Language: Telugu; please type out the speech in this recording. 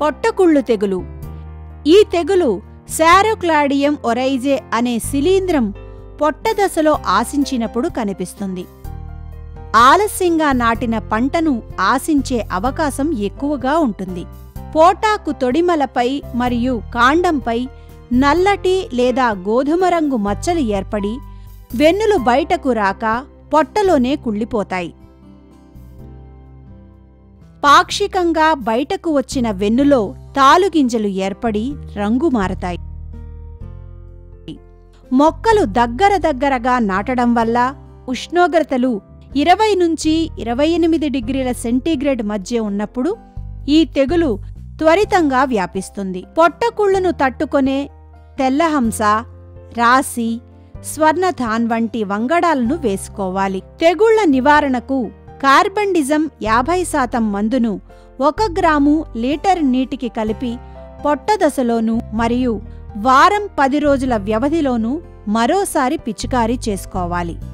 పొట్టకుళ్ళు తెగులు ఈ తెగులు శారోక్లాడియం ఒరైజే అనే శిలీంద్రం పొట్టదశలో ఆశించినప్పుడు కనిపిస్తుంది ఆలస్యంగా నాటిన పంటను ఆశించే అవకాశం ఎక్కువగా ఉంటుంది పోటాకు తొడిమలపై మరియు కాండంపై నల్లటి లేదా గోధుమ రంగు మచ్చలు ఏర్పడి వెన్నులు బయటకు రాక పొట్టలోనే కుళ్ళిపోతాయి పాక్షికంగా బయటకు వచ్చిన వెన్నులో తాలుగింజలు ఏర్పడి రంగు మారతాయి మొక్కలు దగ్గర దగ్గరగా నాటడం వల్ల ఉష్ణోగ్రతలు ఇరవై నుంచి ఇరవై ఎనిమిది డిగ్రీల సెంటీగ్రేడ్ మధ్య ఉన్నప్పుడు ఈ తెగులు త్వరితంగా వ్యాపిస్తుంది పొట్టకుళ్ళును తట్టుకొనే తెల్లహంస రాసి స్వర్ణథాన్ వంటి వంగడాలను వేసుకోవాలి తెగుళ్ల నివారణకు కార్బండిజం యాభై శాతం మందును ఒక గ్రాము లీటర్ నీటికి కలిపి పొట్టదశలోనూ మరియు వారం పది రోజుల వ్యవధిలోనూ మరోసారి పిచికారీ చేసుకోవాలి